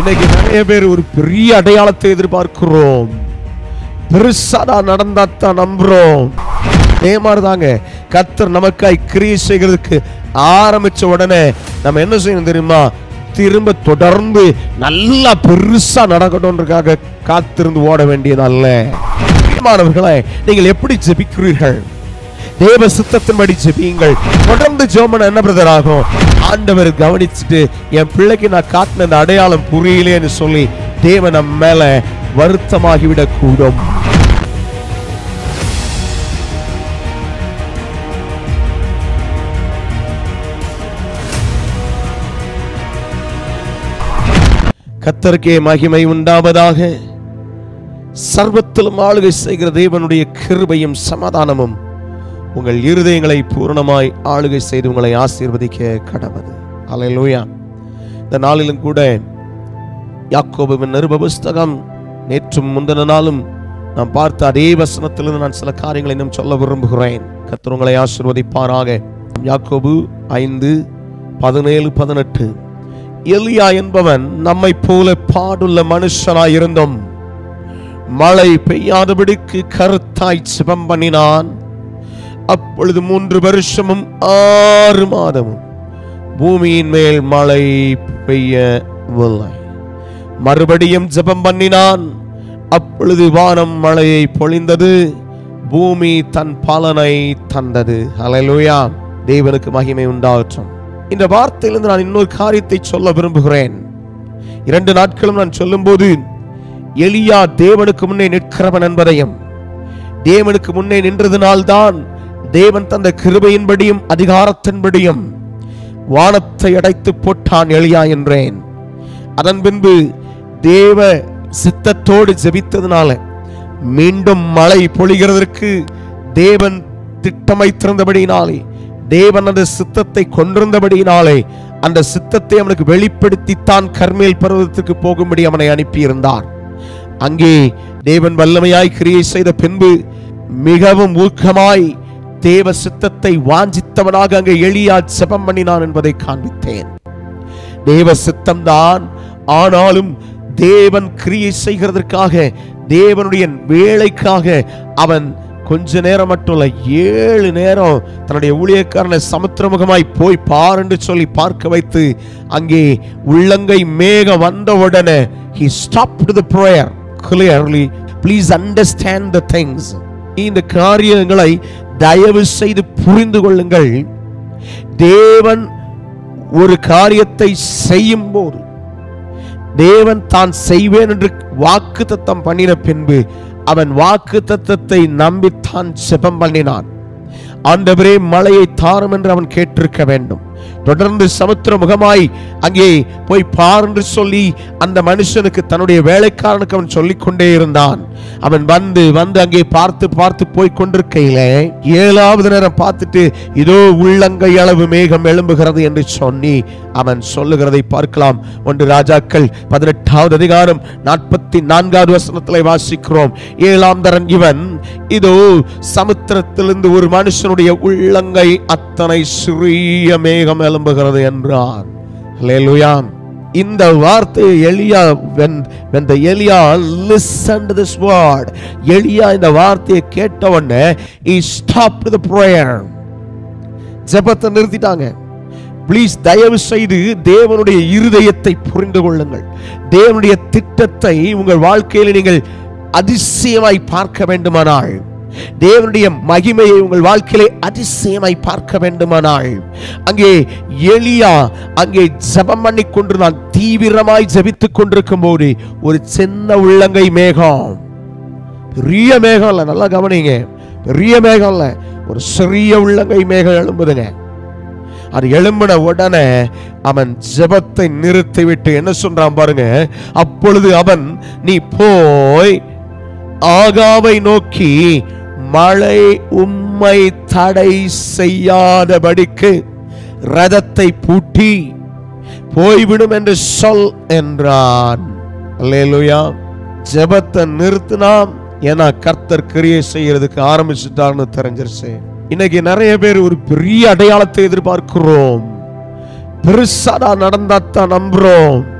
இன்னைக்கு நிறைய பேர் ஒரு பெரிய அடையாளத்தை எதிர்பார்க்கிறோம் பெருசா நான் நடந்தா தான் நம்புறோம் அதே மாதிரிதாங்க கத்தர் நமக்காய் கிரியை செய்கிறதுக்கு ஆரம்பிச்ச உடனே நம்ம என்ன செய்யணும் தெரியுமா திரும்ப தொடர்ந்து நல்லா பெருசா நடக்கணும்ன்றக்காக காத்திருந்து ஓட வேண்டியதல்ல மாணவர்களே நீங்கள் எப்படி ஜெபிக்கிறீர்கள் தேவ சித்தத்தின்படி ஜெபியுங்கள் தொடர்ந்து ஜோமன் என்ன பிரதர் ஆகும் ஆண்டவர் கவனிச்சுட்டு என் பிள்ளைக்கு நான் காட்டின அந்த அடையாளம் புரியலேன்னு சொல்லி தேவன் நம்ம மேல வருத்தமாகிவிடக் கூடும் கத்தருக்கே மகிமை உண்டாவதாக சர்வத்திலும் ஆளுகை செய்கிற தேவனுடைய கிருபையும் சமாதானமும் உங்கள் இருதயங்களை பூரணமாய் ஆளுகை செய்து உங்களை ஆசீர்வதிக்க கடவுது அல்லேலூயா இந்த நாளிலும் கூட யாக்கோபுவின் நிருப புஸ்தகம் நேற்றும் முந்தின நாளும் நாம் பார்த்த அதே வசனத்திலிருந்து நான் சில காரியங்களை இன்னும் சொல்ல விரும்புகிறேன் கர்த்தர் உங்களை ஆசீர்வதிப்பாராக யாக்கோபு ஐந்து பதினேழு பதினெட்டு எலியா என்பவன் நம்மை போல பாடுள்ள மனுஷனாய் இருந்தும் மழை பெய்யாதபடிக்கு கருத்தாய் சிவம் பண்ணினான் அப்பொழுது மூன்று வருஷமும் ஆறு மாதமும் பூமியின் மேல் மழை பெய்யவில்லை மறுபடியும் ஜெபம் பண்ணினான் அப்பொழுது வானம் மழையை பொழிந்தது பூமி தன் பலனை தந்தது ஹalleluya தேவனுக்கு மகிமை உண்டாகட்டும் இந்த வார்த்தையிலிருந்து நான் இன்னொரு காரியத்தை சொல்ல விரும்புகிறேன் இரண்டு நாட்களும் நான் சொல்லும்போது எலியா தேவனுக்கு முன்னே நிற்கிறவன் என்பதையும் தேவனுக்கு முன்னே நின்றதினால்தான் தேவன் தந்த கிருபையின்படியும் அதிகாரத்தின்படியும் வானத்தை அடைத்து போட்டான் எலியா என்றேன் அதன் பின்பு தேவ சித்தத்தோடு ஜெபித்ததுனால மீண்டும் மழை பொழிகிறதற்கு தேவன் திட்டமைத்திருந்தபடியினாலே தேவன் அந்த சித்தத்தை கொண்டிருந்தபடியினாலே அந்த சித்தத்தை அவனுக்கு வெளிப்படுத்தித்தான் கர்மேல் பர்வதத்துக்கு போகும்படி அவனை அனுப்பியிருந்தார் அங்கே தேவன் வல்லமையாய் கிரியை செய்த பின்பு மிகவும் ஊக்கமாய் தேவ சித்தத்தை வாஞ்சித்தவனாக அங்கே எளியா ஜெபம் பண்ணினான் என்பதை காண்பித்தேன் தேவ சித்தம்தான் ஆனாலும் தேவன் கிரியை செய்கிறதற்காக தேவனுடைய வேலைக்காக அவன் கொஞ்ச நேரம் மட்டும் இல்ல ஏழு நேரம் தன்னுடைய ஊழியக்காரனை சமுத்திரமுகமாய் போய் பார் என்று சொல்லி பார்க்க வைத்து அங்கே உள்ளங்கை மேகம் வந்த உடனே he stopped the prayer clearly please understand the things இந்த காரியங்களை தயவு செய்து புரிந்து கொள்ளுங்கள் தேவன் ஒரு காரியத்தை செய்யும் போது தேவன் தான் செய்வேன் என்று வாக்கு தத்தம் பண்ணின பின்பு அவன் வாக்கு தத்தத்தை நம்பித்தான் செபம் பண்ணினான் ஆண்டவரே மழையை தாரும் என்று அவன் கேட்டிருக்க வேண்டும் தொடர்ந்து சமுத்திர முகமாய் அங்கே போய் பார் என்று சொல்லி அந்த மனுஷனுக்கு தன்னுடைய வேலைக்காரனுக்கு அவன் சொல்லிக் கொண்டே இருந்தான் அவன் வந்து வந்து அங்கே பார்த்து பார்த்து போய் கொண்டிருக்கையில ஏழாவது நேரம் பார்த்துட்டு இதோ உள்ளங்கை அளவு மேகம் எழும்புகிறது என்று சொல்லி அவன் சொல்லுகிறதை பார்க்கலாம் ஒன்று ராஜாக்கள் பதினெட்டாவது அதிகாரம் நாற்பத்தி நான்காவது வசனத்தில் வாசிக்கிறோம் ஏழாம் தரன் இவன் இதோ சமுத்திரத்திலிருந்து ஒரு மனுஷனுடைய உள்ளங்கை அத்தனை சிறிய மேகம் எழும்புகிறது என்றான் Hallelujah. இந்த வார்த்தை எலியா when when the எலியா listened to this word எலியா இந்த வார்த்தையை கேட்ட உடனே he stopped the prayer ஜெபத்தை நிறுத்திட்டாங்க ப்ளீஸ் தயவு செய்து தேவனுடைய இருதயத்தை புரிந்து கொள்ளுங்கள் தேவனுடைய திட்டத்தை உங்கள் வாழ்க்கையில் நீங்கள் அதிசயமாய் பார்க்க வேண்டுமானால் தேவனுடைய மகிமையை உங்கள் வாழ்க்கையிலே அதிசயமாய் பார்க்க வேண்டுமானால் அங்கே எலியா அங்கே ஜெபம் பண்ணி கொண்டு நான் தீவிரமாய் ஜெபித்துக் கொண்டிருக்கும் போது ஒரு சின்ன உள்ளங்கை மேகம் பெரிய மேகம் இல்ல நல்லா கவனிங்க பெரிய மேகம் இல்ல ஒரு சிறிய உள்ளங்கை மேகம் எழும்புதுங்க அது எழும்பின உடனே அவன் ஜெபத்தை நிறுத்திவிட்டு என்ன சொல்றான் பாருங்க அப்பொழுது அவன் நீ போய் ஆகாவை நோக்கி மழை உம்மை தடை செய்யாதபடிக்கு ரதத்தை பூட்டி போய்விடும் என்று சொல் என்றான் அல்லேலூயா ஜெபத்தை நிறுத்தினாம் ஏன்னா கர்த்தர் கிரியை செய்யறதுக்கு ஆரம்பிச்சுட்டார்னு தெரிஞ்சிருச்சு இன்னைக்கு நிறைய பேர் ஒரு பெரிய அடையாளத்தை எதிர்பார்க்கிறோம் பெருசா நான் நடந்தாத்தான் நம்புறோம்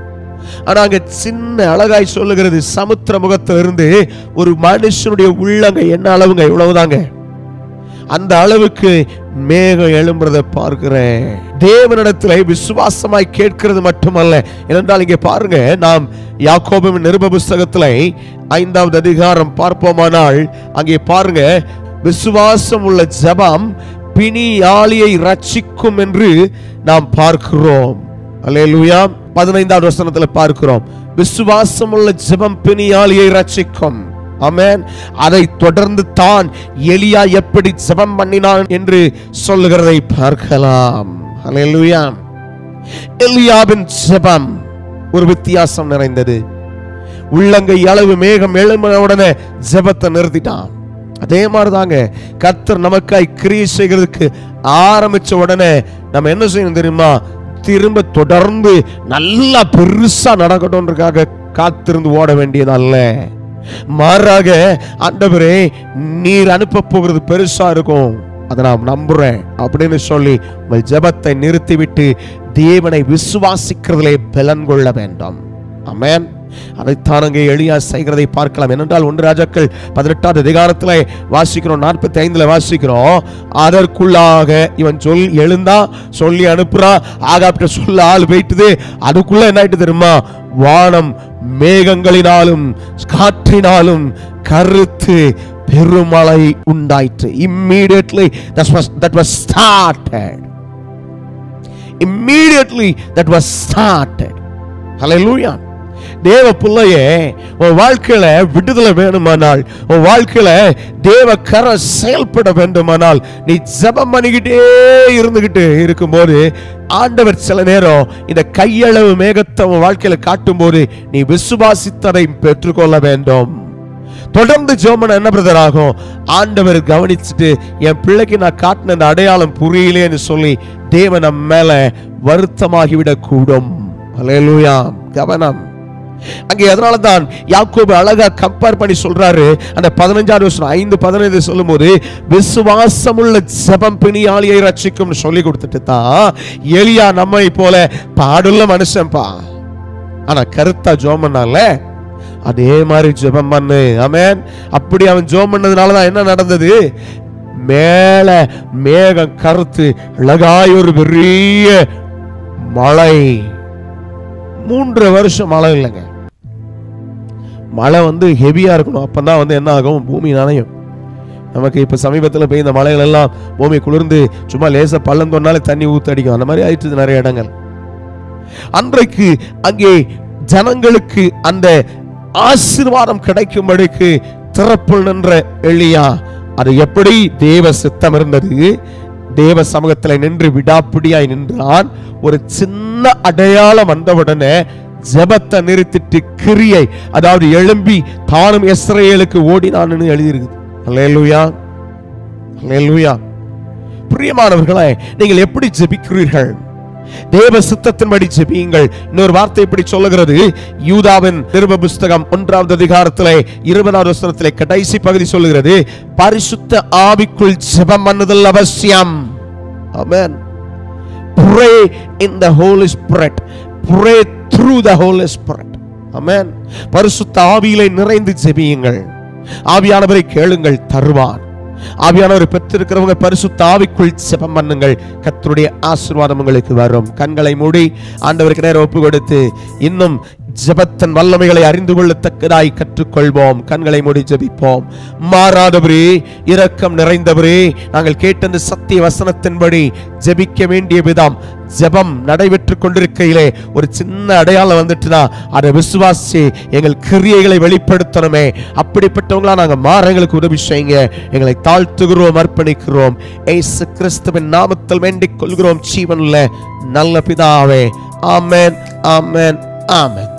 ஆனா அங்க சின்ன அழகாய் சொல்லுகிறது சமுத்திர முகத்துல இருந்து ஒரு மனுஷனுடைய உள்ளங்க என்ன அளவுங்க இவ்வளவுதாங்க அந்த அளவுக்கு மேகம் எழும்புறதை பார்க்கிறேன் தேவனிடத்துல விசுவாசமாய் கேட்கிறது மட்டுமல்ல ஏனென்றால் இங்கே பாருங்க நாம் யாக்கோபின் நிருப புஸ்தகத்துல ஐந்தாவது அதிகாரம் பார்ப்போமானால் அங்கே பாருங்க விசுவாசம் உள்ள ஜெபம் பிணியாளியை ரட்சிக்கும் என்று நாம் பார்க்கிறோம் அல்லேலூயா பதினைந்தாவது வசனத்துல பார்க்கிறோம் விசுவாசம் உள்ள ஜெபம் பிணியாளியை ரட்சிக்கும் ஆமென் அதை தொடர்ந்து தான் எலியா எப்படி ஜெபம் பண்ணினான் என்று சொல்லுகிறதை பார்க்கலாம் அல்லேலூயா எலியாவின் ஜெபம் ஒரு வித்தியாசம் நிறைந்தது உள்ளங்கை அளவு மேகம் எழும்பின உடனே ஜெபத்தை நிறுத்திட்டான் அதே மாதிரிதாங்க கர்த்தர் நமக்காய் கிரியை செய்கிறதுக்கு ஆரம்பிச்ச உடனே நம்ம என்ன செய்யணும் தெரியுமா திரும்ப தொடர்ந்து நல்லா பெருசா நடக்கட்டும்ன்றக்காக காத்திருந்து ஓட வேண்டியதல்ல மாறாக ஆண்டவரே நீர் அனுப்ப போகிறது பெருசா இருக்கும் அதை நான் நம்புறேன் அப்படின்னு சொல்லி உங்கள் ஜெபத்தை நிறுத்திவிட்டு தேவனை விசுவாசிக்கிறதிலே பலன் கொள்ள வேண்டும் ஆமென் அதைத்தான் அங்கே எளியா செய்கிறதை பார்க்கலாம் ஏனென்றால் ஒன்று ராஜாக்கள் பதினெட்டாவது அதிகாரத்தில் வாசிக்கிறோம் நாற்பத்தி ஐந்துல வாசிக்கிறோம் அதற்குள்ளாக இவன் சொல் எழுந்தா சொல்லி அனுப்புறா ஆகாப்பிட்ட சொல்ல ஆள் போயிட்டுது அதுக்குள்ள என்ன ஆயிட்டு தெரியுமா வானம் மேகங்களினாலும் காற்றினாலும் கருத்து பெருமழை உண்டாயிற்று immediately that was that was started immediately that was started hallelujah தேவ பிள்ளையே உன் வாழ்க்கையில விடுதலை வேணுமானால் உன் வாழ்க்கையில தேவ கர செயல்பட வேண்டுமானால் நீ ஜெபம் பண்ணிக்கிட்டே இருந்துகிட்டு இருக்கும்போது ஆண்டவர் சில நேரம் இந்த கையளவு மேகத்தை உன் வாழ்க்கையில காட்டும்போது நீ விசுவாசித்ததை பெற்றுக்கொள்ள வேண்டும் தொடர்ந்து ஜோமன் என்ன பிரதர் ஆகும் ஆண்டவர் கவனிச்சுட்டு என் பிள்ளைக்கு நான் காட்டின அந்த அடையாளம் புரியலேன்னு சொல்லி தேவன் நம்ம மேல வருத்தமாகிவிடக் கூடும் அல்லேலூயா கவனம் அங்கே அதனால தான் யாக்கோபு அழகா கம்பேர் பண்ணி சொல்றாரு அந்த பதினஞ்சாவது வருஷம் ஐந்து பதினைந்து சொல்லும்போது விசுவாசமுள்ள ஜெபம் பிணியாளியை ரட்சிக்கும்னு சொல்லி கொடுத்துட்டு தான் எலியா நம்மை போல பாடுள்ள மனுஷன்பா ஆனா கருத்தா ஜோமன்னால அதே மாதிரி ஜெபம் பண்ணு ஆமென் அப்படி அவன் ஜெபம் பண்ணதுனால தான் என்ன நடந்தது மேல மேகம் கருத்து அழகாய் ஒரு பெரிய மழை மூன்று வருஷம் மழை இல்லைங்க மழை வந்து ஹெவியா இருக்கணும் அப்பதான் வந்து என்ன ஆகும் பூமி நனையும் நமக்கு இப்ப சமீபத்தில் பெய்த மழைகள் எல்லாம் பூமி குளிர்ந்து சும்மா லேசா பள்ளம் தோணாலே தண்ணி ஊத்தடிக்கும் அந்த மாதிரி ஆயிடுச்சு நிறைய இடங்கள் அன்றைக்கு அங்கே ஜனங்களுக்கு அந்த ஆசீர்வாதம் கிடைக்கும்படிக்கு திறப்புள் நின்ற எளியா அது எப்படி தேவ சித்தம் இருந்தது தேவ சமூகத்தில் நின்று விடாப்பிடியாய் நின்றான் ஒரு சின்ன அடையாளம் வந்தவுடனே ஜெபத்தை நிறுத்திட்டு கிரியை அதாவது எழும்பி தானும் இஸ்ரேலுக்கு ஓடினான்னு எழுதியிருக்குது அல்லேலூயா அல்லேலூயா பிரியமானவர்களே நீங்கள் எப்படி ஜெபிக்கிறீர்கள் தேவ சித்தத்தின்படி ஜெபியுங்கள் இன்னொரு வார்த்தை இப்படி சொல்லுகிறது யூதாவின் நிருப புஸ்தகம் ஒன்றாவது அதிகாரத்திலே இருபதாவது வசனத்திலே கடைசி பகுதி சொல்லுகிறது பரிசுத்த ஆவிக்குள் ஜெபம் பண்ணுதல் அவசியம் ஆமென் pray in the holy spirit pray through the holy spirit ஆமென் பரிசுத்த ஆவியிலே நிறைந்து ஜெபியுங்கள் ஆவியானவரை கேளுங்கள் தருவார் ஆவியானவரை பெற்றிருக்கிறவங்க பரிசுத்த ஆவிக்குள் ஜெபம் பண்ணுங்கள் கர்த்தருடைய ஆசீர்வாதம் உங்களுக்கு வரும் கண்களை மூடி ஆண்டவருக்கு நேரம் ஒப்பு கொடுத்து இன்னும் ஜெபத்தின் வல்லமைகளை அறிந்து கொள்ளத்தக்கதாய் கற்றுக்கொள்வோம் கண்களை மூடி ஜெபிப்போம் மாறாதவரே இரக்கம் நிறைந்தவரே நாங்கள் கேட்ட இந்த சத்திய வசனத்தின்படி ஜெபிக்க வேண்டிய விதம் ஜெபம் நடைபெற்று கொண்டிருக்கையிலே ஒரு சின்ன அடையாளம் வந்துட்டுனா அதை விசுவாசி எங்கள் கிரியைகளை வெளிப்படுத்தணுமே அப்படிப்பட்டவங்களா நாங்க மாற எங்களுக்கு உதவி செய்யுங்க எங்களை தாழ்த்துகிறோம் அர்ப்பணிக்கிறோம் ஏசு கிறிஸ்துவின் நாமத்தில் வேண்டிக் கொள்கிறோம் ஜீவனுள்ள நல்ல பிதாவே ஆமென் ஆமென் ஆமென்